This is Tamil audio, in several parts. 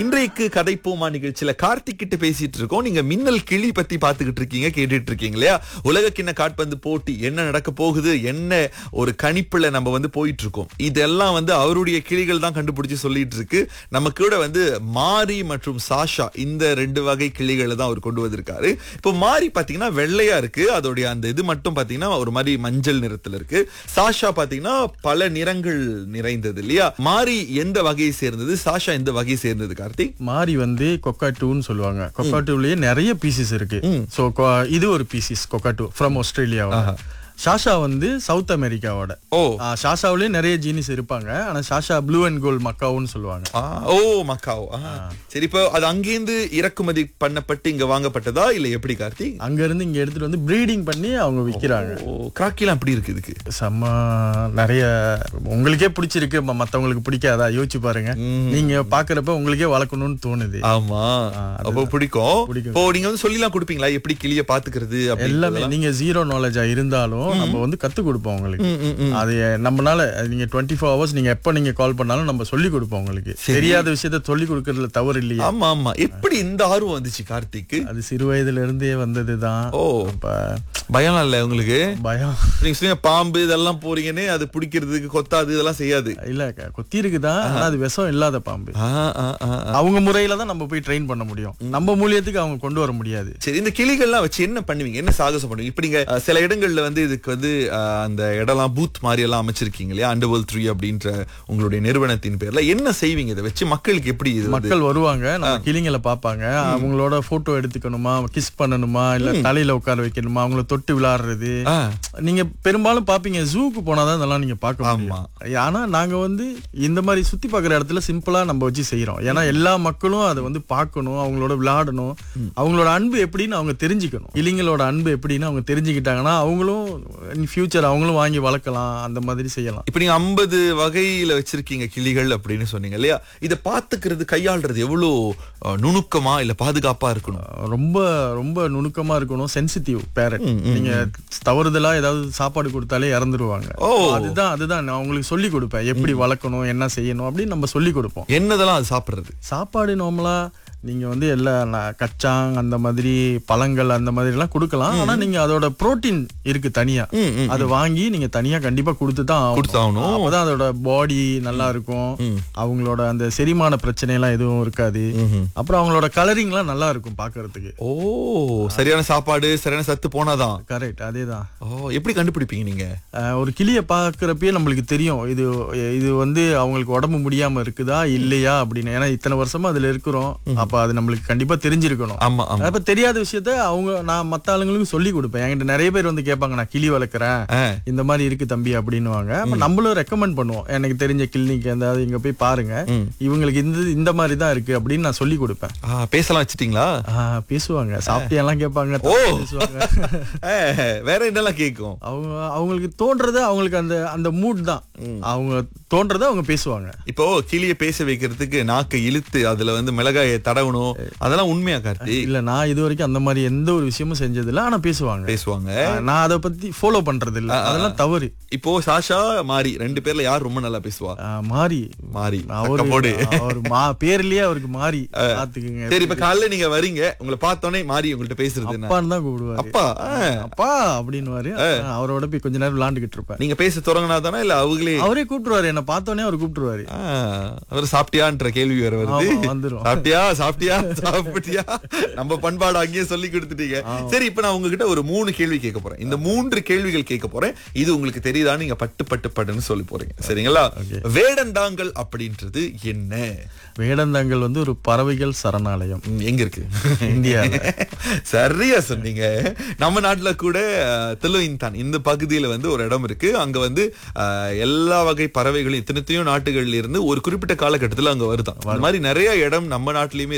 இன்றைக்கு கதைப்போமா நிகழ்ச்சியில கார்த்திக் கிட்ட பேசிட்டு இருக்கோம் நீங்க மின்னல் கிளி பத்தி பாத்துக்கிட்டு இருக்கீங்க கேட்டுட்டு இருக்கீங்க இல்லையா உலக கிண்ண காட்பந்து போட்டி என்ன நடக்க போகுது என்ன ஒரு கணிப்புல நம்ம வந்து போயிட்டு இருக்கோம் இதெல்லாம் வந்து அவருடைய கிளிகள் தான் கண்டுபிடிச்சு சொல்லிட்டு இருக்கு நம்ம கூட வந்து மாரி மற்றும் சாஷா இந்த ரெண்டு வகை கிளிகளை தான் அவர் கொண்டு வந்திருக்காரு இப்போ மாரி பாத்தீங்கன்னா வெள்ளையா இருக்கு அதோடைய அந்த இது மட்டும் பாத்தீங்கன்னா ஒரு மாதிரி மஞ்சள் நிறத்துல இருக்கு சாஷா பாத்தீங்கன்னா பல நிறங்கள் நிறைந்தது இல்லையா மாரி எந்த வகையை சேர்ந்தது சாஷா எந்த வகையை சேர்ந்தது கார்த்திக் மாரி வந்து கொக்காட்டூன்னு சொல்லுவாங்க கொக்காட்டூலயே நிறைய பீசஸ் இருக்கு சோ இது ஒரு பீசஸ் கொக்காட்டூ ஃப்ரம் ஆஸ்திரேலியாவோட ஷாஷா வந்து சவுத் அமெரிக்காவோட ஓ ஆ, ஷாஷாவிலேயே நிறைய ஜீனிஸ் இருப்பாங்க ஆனா ஷாஷா ப்ளூ அண்ட் கோல்ட் மக்காவுன்னு சொல்லுவாங்க ஆ, ஓ மக்காவோ ஆ. சரி இப்போ அது அங்கேருந்து இறக்குமதி பண்ணப்பட்டு இங்க வாங்கப்பட்டதா இல்ல எப்படி கார்த்திக் அங்க இருந்து இங்க எடுத்துட்டு வந்து ப்ரீடிங் பண்ணி அவங்க விக்கிறாங்க ஓ கிராக்கிலாம் எப்படி இருக்கு இதுக்கு செம்ம நிறைய உங்களுக்கே பிடிச்சிருக்கு ம- மத்தவங்களுக்கு பிடிக்காதா யோசிச்சு பாருங்க நீங்க பாக்குறப்ப உங்களுக்கே வளர்க்கணும்னு தோணுது ஆமா அப்போ பிடிக்கும் பிடிக்கும். இப்போ நீங்க வந்து சொல்லிலாம் கொடுப்பீங்களா எப்படி கிளிய பாத்துக்கிறது அப்படி எல்லாமே நீங்க ஜீரோ நாலேஜா இருந்தாலும் நம்ம வந்து கத்து கொடுப்போம் உங்களுக்கு அது நம்மனால அது நீங்க டுவெண்ட்டி ஃபோர் ஹவர்ஸ் நீங்க எப்ப நீங்க கால் பண்ணாலும் நம்ம சொல்லி கொடுப்போம் உங்களுக்கு தெரியாத விஷயத்த சொல்லி கொடுக்கறதுல தவறு இல்லையா ஆமா ஆமா எப்படி இந்த ஆர்வம் வந்துச்சு கார்த்திக் அது சிறு வயதுல இருந்தே வந்ததுதான் ஓ. அப்ப பயம் இல்ல உங்களுக்கு பயம் நீங்க சொன்னீங்க பாம்பு இதெல்லாம் போறீங்கன்னு அது பிடிக்கிறதுக்கு கொத்தாது இதெல்லாம் செய்யாது இல்ல கொத்தி இருக்குதான் ஆனா அது விஷம் இல்லாத பாம்பு ஆ, ஆ, ஆ, ஆ. அவங்க முறையில தான் நம்ம போய் ட்ரெயின் பண்ண முடியும் நம்ம மூலியத்துக்கு அவங்க கொண்டு வர முடியாது சரி இந்த கிளிகள்லாம் வச்சு என்ன பண்ணுவீங்க என்ன சாகசம் பண்ணுவீங்க இப்ப நீங்க அஹ், சில இடங்கள்ல வந்து இதுக்கு வந்து அஹ், அந்த இடம்லாம் பூத் மாதிரி எல்லாம் அமைச்சிருக்கீங்க இல்லையா அண்டர்வேல் த்ரீ அப்படின்ற உங்களுடைய நிறுவனத்தின் பேர்ல என்ன செய்வீங்க இதை வச்சு மக்களுக்கு எப்படி இது வந்து மக்கள் வருவாங்க நம்ம கிளிங்களை பார்ப்பாங்க அவங்களோட போட்டோ எடுத்துக்கணுமா கிஸ் பண்ணணுமா இல்ல தலையில உட்கார வைக்கணுமா அவங்கள தொட்டு விளையாடுறது ஆ, நீங்க பெரும்பாலும் பாப்பீங்க ஜூக்கு போனாதான் இதெல்லாம் நீங்க பார்க்க ஆமா. முடியும் ஆனா நாங்க வந்து இந்த மாதிரி சுத்தி பார்க்குற இடத்துல சிம்பிளா நம்ம வச்சு செய்யறோம் ஏன்னா எல்லா மக்களும் அதை வந்து பார்க்கணும் அவங்களோட விளையாடணும் அவங்களோட அன்பு எப்படின்னு அவங்க தெரிஞ்சுக்கணும் இளைஞர்களோட அன்பு எப்படின்னு அவங்க தெரிஞ்சுக்கிட்டாங்கன்னா அவங்களும் இன் ஃபியூச்சர் அவங்களும் வாங்கி வளர்க்கலாம் அந்த மாதிரி செய்யலாம் இப்ப நீங்க ஐம்பது வகையில வச்சிருக்கீங்க கிளிகள் அப்படின்னு சொன்னீங்க இல்லையா இதை பாத்துக்கிறது கையாளுறது எவ்வளவு அஹ், நுணுக்கமா இல்ல பாதுகாப்பா இருக்கணும் ரொம்ப ரொம்ப நுணுக்கமா இருக்கணும் சென்சிட்டிவ் பேரட் நீங்க தவறுதலா ஏதாவது சாப்பாடு கொடுத்தாலே இறந்துருவாங்க ஓ. அதுதான் அதுதான் நான் உங்களுக்கு சொல்லி கொடுப்பேன் எப்படி வளர்க்கணும் என்ன செய்யணும் அப்படின்னு நம்ம சொல்லி கொடுப்போம் என்னதெல்லாம் அது சாப்பிடுறது சாப்பாடு நார்மலா நீங்க வந்து எல்லா ந- கச்சாங் அந்த மாதிரி பழங்கள் அந்த மாதிரி எல்லாம் கொடுக்கலாம் ஆனா நீங்க அதோட புரோட்டீன் இருக்கு தனியா அதை வாங்கி நீங்க தனியா கண்டிப்பா கொடுத்து தான் கொடுத்தாகணும். அப்பதான் அதோட பாடி நல்லா இருக்கும் அவங்களோட அந்த செரிமான பிரச்சனை எல்லாம் எதுவும் இருக்காது அப்புறம் அவங்களோட கலரிங் எல்லாம் நல்லா இருக்கும் பாக்குறதுக்கு ஓ சரியான சாப்பாடு சரியான சத்து போனாதான் கரெக்ட் அதேதான் ஓ எப்படி கண்டுபிடிப்பீங்க நீங்க அஹ் ஒரு கிளியை பார்க்கறப்பயே நம்மளுக்கு தெரியும் இது இது வந்து அவங்களுக்கு உடம்பு முடியாம இருக்குதா இல்லையா அப்படின்னு ஏன்னா இத்தனை வருஷமா அதுல இருக்கிறோம் அப்ப அது நம்மளுக்கு கண்டிப்பா தெரிஞ்சிருக்கணும் ஆமா ஆமா அப்ப தெரியாத விஷயத்த அவங்க நான் மத்த ஆளுங்களுக்கும் சொல்லி கொடுப்பேன் என்கிட்ட நிறைய பேர் வந்து கேட்பாங்க நான் கிளி வளர்க்குறேன் ஆ. இந்த மாதிரி இருக்கு தம்பி அப்படின்னுவாங்க அப்ப நம்மளும் ரெக்கமெண்ட் பண்ணுவோம் எனக்கு தெரிஞ்ச கிளினிக் ஏதாவது இங்க போய் பாருங்க இவங்களுக்கு இந்த இந்த மாதிரி தான் இருக்கு அப்படின்னு நான் சொல்லி கொடுப்பேன் ஆ, பேசலாம் வச்சிட்டீங்களா ஆஹ் பேசுவாங்க சாப்பிட்டியெல்லாம் கேட்பாங்க ஓ. பேசுவாங்க ஆ, வேற என்னெல்லாம் கேட்கும் அவங்க அவங்களுக்கு தோன்றது அவங்களுக்கு அந்த அந்த மூட் தான் அவங்க தோன்றதை அவங்க பேசுவாங்க இப்போ கிளிய பேச வைக்கிறதுக்கு நாக்கை இழுத்து அதுல வந்து மிளகாயை தடவணும் அதெல்லாம் உண்மையா கார்த்தி இல்ல நான் இது வரைக்கும் அந்த மாதிரி எந்த ஒரு விஷயமும் செஞ்சது இல்ல ஆனா பேசுவாங்க பேசுவாங்க ஆஹ் நான் அதை பத்தி ஃபாலோ பண்றது இல்ல அதெல்லாம் தவறு இப்போ சாஷா மாரி ரெண்டு பேர்ல யார் ரொம்ப நல்லா பேசுவா ஆஹ் மாறி மாரி அவரு அக்கா போடு அவர் மா பேர்லயே அவருக்கு மாறி பாத்துக்குங்க சரி இப்ப காலைல நீங்க வரீங்க உங்களை பார்த்தோன்னே மாரி உங்கள்ட்ட பேசுறது என்ன அப்பான்னு தான் கூப்பிடுவாரு அப்பா ஆ. அப்பா அப்படின்னுவாரு அவரோட போய் கொஞ்ச நேரம் விளையாண்டுகிட்டு இருப்பேன் நீங்க பேச தொடங்கினா தானே இல்ல அவங்களே அவரே கூப்பிட்டுருவாரு என்ன பார்த்தோன்னே அவர் கூப்பிட்டுருவாரு ஆ, அவர் சாப்பிட்டியான்ற கேள்வி வேற வருது ஆமா, வந்துரும். சாப்பிட்டியா சாப்பிட்டியா சாப்பிட்டியா நம்ம பண்பாடு அங்கேயே சொல்லி கொடுத்துட்டீங்க சரி இப்ப நான் உங்ககிட்ட ஒரு மூணு கேள்வி கேட்க போறேன் இந்த மூன்று கேள்விகள் கேட்க போறேன் இது உங்களுக்கு தெரியுதான்னு நீங்க பட்டு பட்டு பட்டுன்னு சொல்லி போறீங்க சரிங்களா வேடந்தாங்கல் அப்படின்றது என்ன வேடந்தாங்கல் வந்து ஒரு பறவைகள் சரணாலயம் ம், எங்க இருக்கு இந்தியால சரியா சொன்னீங்க நம்ம நாட்டுல கூட தெலுவின்தான் இந்த பகுதியில வந்து ஒரு இடம் இருக்கு அங்க வந்து அஹ், எல்லா வகை பறவைகளும் இத்தனைத்தையும் நாட்டுகள்ல இருந்து ஒரு குறிப்பிட்ட காலகட்டத்துல அங்க வருதான் அந்த மாதிரி நிறைய இடம் நம்ம நாட்டிலயுமே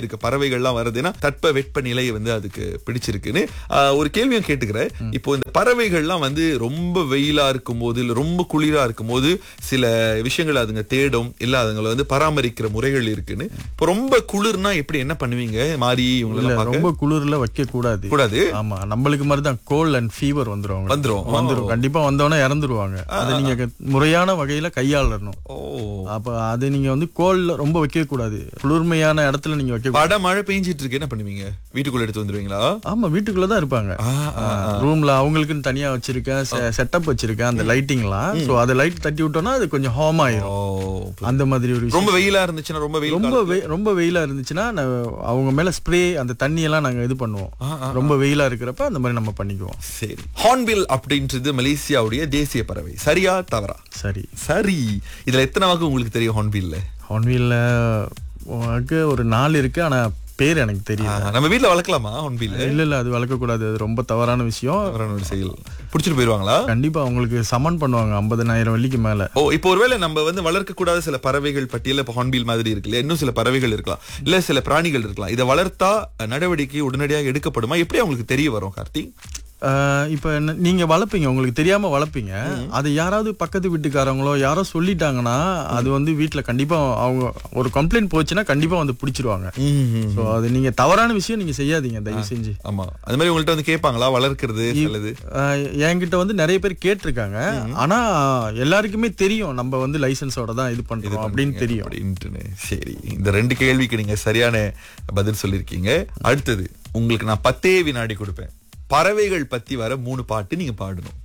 இருக்கு பறவைகள்லாம் வருதுன்னா தட்ப வெப்ப நிலை வந்து அதுக்கு பிடிச்சிருக்குன்னு ஆஹ், ஒரு கேள்வியும் கேட்டுக்கிறேன் இப்போ இந்த பறவைகள்லாம் வந்து ரொம்ப வெயிலா இருக்கும்போது இல்ல ரொம்ப குளிரா இருக்கும்போது சில விஷயங்கள் அதுங்க தேடும் இல்ல அதுங்களை வந்து பராமரிக்கிற முறைகள் இருக்குன்னு இப்போ ரொம்ப குளிர்னா எப்படி என்ன பண்ணுவீங்க மாறி இல்ல இவங்களெல்லாம் பார்க்க ரொம்ப குளிர்ல வைக்க கூடாது கூடாது ஆமா நம்மளுக்கு மாதிரி தான் கோல்ட் அண்ட் ஃபீவர் வந்துரும் அவங்களுக்கு. வந்துரும். வந்துரும் கண்டிப்பா வந்தோடனே இறந்துருவாங்க அதை நீங்க க- முறையான வகையில கையாளணும் ஓ அப்ப அது நீங்க வந்து கோல்ட்ல ரொம்ப வைக்க கூடாது குளிர்மையான இடத்துல நீங்க வைக்க கூடாது. வட மழை பெஞ்சிட்டு இருக்கு என்ன பண்ணுவீங்க வீட்டுக்குள்ள எடுத்து வந்துருவீங்களா ஆமா வீட்டுக்குள்ள தான் இருப்பாங்க ரூம்ல அவங்களுக்குன்னு தனியா வச்சிருக்கேன் செட்டப் வச்சிருக்கேன் அந்த லைட்டிங்லாம் சோ அதை லைட் தட்டி விட்டோம்னா அது கொஞ்சம் ஹோம் ஓ ஆயிரும் அந்த மாதிரி ஒரு விஷயம் ரொம்ப வெயிலா இருந்துச்சுன்னா ரொம்ப வெயில் ரொம்ப வெ- ரொம்ப வெயிலா இருந்துச்சுன்னா நான் அவங்க மேல ஸ்ப்ரே அந்த தண்ணி எல்லாம் நாங்க இது பண்ணுவோம் ரொம்ப வெயிலா இருக்கிறப்ப அந்த மாதிரி நம்ம பண்ணிக்குவோம் சரி ஹார்ன்பில் அப்படின்றது மலேசியாவுடைய தேசிய பறவை சரியா தவறா சரி சரி இதுல எத்தனை வாக்கு உங்களுக்கு தெரியும் ஹார்ன்பில்ல ஹார்ன்வீல்ல உனக்கு ஒரு நாள் இருக்கு ஆனா பேர் எனக்கு தெரியல நம்ம வீட்ல வளர்க்கலாமா ஹார்ன்பில் இல்ல இல்ல அது வளர்க்க கூடாது அது ரொம்ப தவறான விஷயம் ஒரு செயல் புடிச்சிட்டு போயிருவாங்களா கண்டிப்பா அவங்களுக்கு சமன் பண்ணுவாங்க ஐம்பதனாயிரம் வெள்ளிக்கு மேல ஓ இப்போ ஒருவேளை நம்ம வந்து வளர்க்க கூடாத சில பறவைகள் பட்டியல இப்போ ஹார்ன்பில் மாதிரி இருக்குல்ல இன்னும் சில பறவைகள் இருக்கலாம் இல்ல சில பிராணிகள் இருக்கலாம் இதை வளர்த்தா நடவடிக்கை உடனடியாக எடுக்கப்படுமா எப்படி அவங்களுக்கு தெரிய வரும் கார்த்திக் ஆஹ் இப்ப என்ன- நீங்க வளர்ப்பீங்க உங்களுக்கு தெரியாம வளர்ப்பீங்க அது யாராவது பக்கத்து வீட்டுக்காரங்களோ யாரோ சொல்லிட்டாங்கன்னா அது வந்து வீட்ல கண்டிப்பா அவங்க ஒரு கம்ப்ளைண்ட் போச்சுன்னா கண்டிப்பா வந்து பிடிச்சிருவாங்க சோ அது நீங்க தவறான விஷயம் நீங்க செய்யாதீங்க தயவு செஞ்சு ஆமா அது மாதிரி உங்கள்ட்ட வந்து கேட்பாங்களா வளர்க்கறது அல்லது ஆஹ் என்கிட்ட வந்து நிறைய பேர் கேட்டிருக்காங்க ஆனா எல்லாருக்குமே தெரியும் நம்ம வந்து லைசன்ஸோட தான் இது பண்றோம் அப்படின்னு தெரியும் அப்படின்ட்டுன்னு சரி இந்த ரெண்டு கேள்விக்கு நீங்க சரியான பதில் சொல்லிருக்கீங்க அடுத்தது உங்களுக்கு நான் பத்தே வினாடி கொடுப்பேன் பறவைகள் பத்தி வர மூணு பாட்டு நீங்க பாடணும்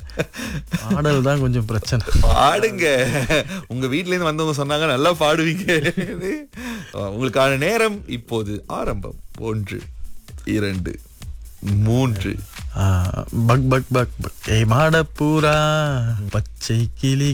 ஆடல் தான் கொஞ்சம் பிரச்சனை பாடுங்க உங்க வீட்ல இருந்து வந்தவங்க சொன்னாங்க நல்லா பாடுவீங்க உங்களுக்கான நேரம் இப்போது ஆரம்பம் ஒன்று இரண்டு மூன்று ஆஹ் பக் பக் பக் பக் ஏ மாடப்பூரா பச்சை கிளி